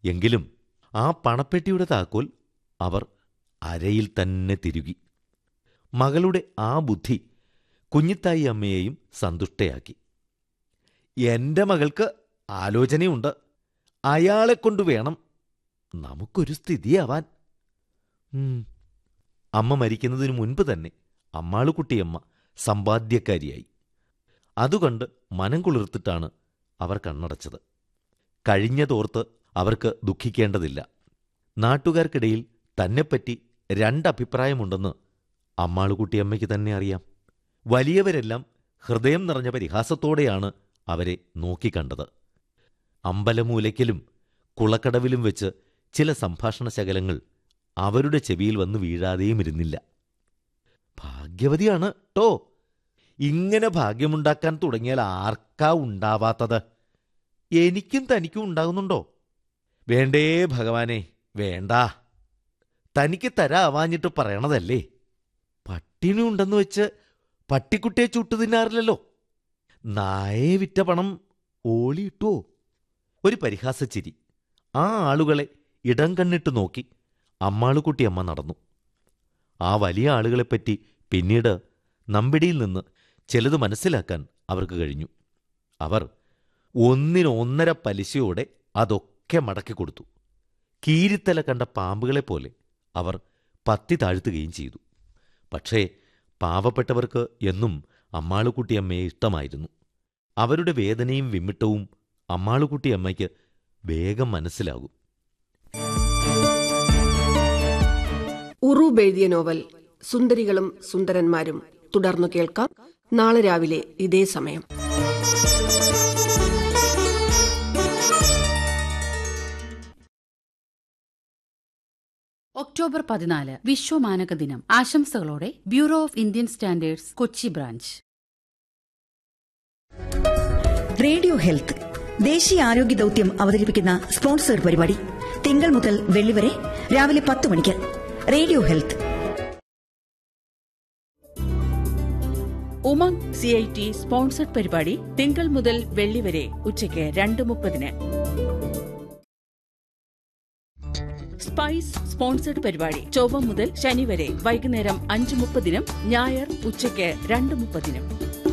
എങ്കിലും ആ പണപ്പെട്ടിയുടെ താക്കോൽ അവർ അരയിൽ തന്നെ തിരുകി മകളുടെ ആ ബുദ്ധി കുഞ്ഞിത്തായി അമ്മയെയും സന്തുഷ്ടയാക്കി എന്റെ മകൾക്ക് ആലോചനയുണ്ട് അയാളെ കൊണ്ട് വേണം നമുക്കൊരു സ്ഥിതിയാവാൻ ഉം. അമ്മ മരിക്കുന്നതിനു മുൻപ് തന്നെ അമ്മാളുകുട്ടിയമ്മ സമ്പാദ്യക്കാരിയായി അതുകണ്ട് മനം കുളിർത്തിട്ടാണ് അവർ കണ്ണടച്ചത് കഴിഞ്ഞതോർത്ത് അവർക്ക് ദുഃഖിക്കേണ്ടതില്ല നാട്ടുകാർക്കിടയിൽ തന്നെപ്പറ്റി രണ്ടഭിപ്രായമുണ്ടെന്ന് അമ്മാളുകുട്ടിയമ്മയ്ക്ക് തന്നെ അറിയാം വലിയവരെല്ലാം ഹൃദയം നിറഞ്ഞ പരിഹാസത്തോടെയാണ് അവരെ നോക്കിക്കണ്ടത് അമ്പലമൂലയ്ക്കലും കുളക്കടവിലും വെച്ച് ചില സംഭാഷണ ശകലങ്ങൾ അവരുടെ ചെവിയിൽ വന്ന് വീഴാതെയും ഇരുന്നില്ല ഭാഗ്യവതിയാണ് ട്ടോ ഇങ്ങനെ ഭാഗ്യമുണ്ടാക്കാൻ തുടങ്ങിയാൽ ആർക്കാ ഉണ്ടാവാത്തത് എനിക്കും തനിക്കും ഉണ്ടാകുന്നുണ്ടോ വേണ്ടേ ഭഗവാനെ വേണ്ട തനിക്ക് തരാവാഞ്ഞിട്ട് പറയണതല്ലേ പട്ടിണി ഉണ്ടെന്ന് വെച്ച് പട്ടിക്കുട്ടിയെ ചുട്ടു തിന്നാറില്ലല്ലോ നായെ വിറ്റ പണം ഓളിയിട്ടുവോ ഒരു പരിഹാസച്ചിരി ആ ആളുകളെ ഇടം കണ്ണിട്ട് നോക്കി അമ്മാളുകുട്ടിയമ്മ നടന്നു ആ വലിയ ആളുകളെപ്പറ്റി പിന്നീട് നമ്പിടിയിൽ നിന്ന് ചിലത് മനസ്സിലാക്കാൻ അവർക്ക് കഴിഞ്ഞു അവർ ഒന്നിനൊന്നര പലിശയോടെ അതൊക്കെ മടക്കി കൊടുത്തു കീരിത്തല കണ്ട പാമ്പുകളെ പോലെ അവർ പത്തി താഴ്ത്തുകയും ചെയ്തു പക്ഷേ പാവപ്പെട്ടവർക്ക് എന്നും അമ്മാളുകുട്ടിയമ്മയെ ഇഷ്ടമായിരുന്നു അവരുടെ വേദനയും വിമ്മിട്ടവും അമ്മാളുകുട്ടിയമ്മയ്ക്ക് വേഗം മനസ്സിലാകും ഉറൂബ് എഴുതിയ നോവൽ സുന്ദരികളും സുന്ദരന്മാരും തുടർന്നു കേൾക്കാം നാളെ രാവിലെ ഇതേ സമയം ഒക്ടോബർ പതിനാല് വിശ്വമാനക ദിനം ആശംസകളോടെ bureau of Indian standards Kochi branch radio health ദേശീയ ആരോഗ്യ ദൌത്യം അവതരിപ്പിക്കുന്ന സ്പോൺസർ പരിപാടി തിങ്കൾ മുതൽ വെള്ളി വരെ രാവിലെ പത്ത് മണിക്ക് radio health Umang C I T sponsored പരിപാടി തിങ്കൾ മുതൽ വെള്ളി വരെ ഉച്ചയ്ക്ക് രണ്ട് മുപ്പതിന് സ്പൈസ് സ്പോൺസർഡ് പരിപാടി ചൊവ്വ മുതൽ ശനി വരെ വൈകുന്നേരം അഞ്ച് മുപ്പതിനും ഞായർ ഉച്ചയ്ക്ക് രണ്ട് മുപ്പതിനും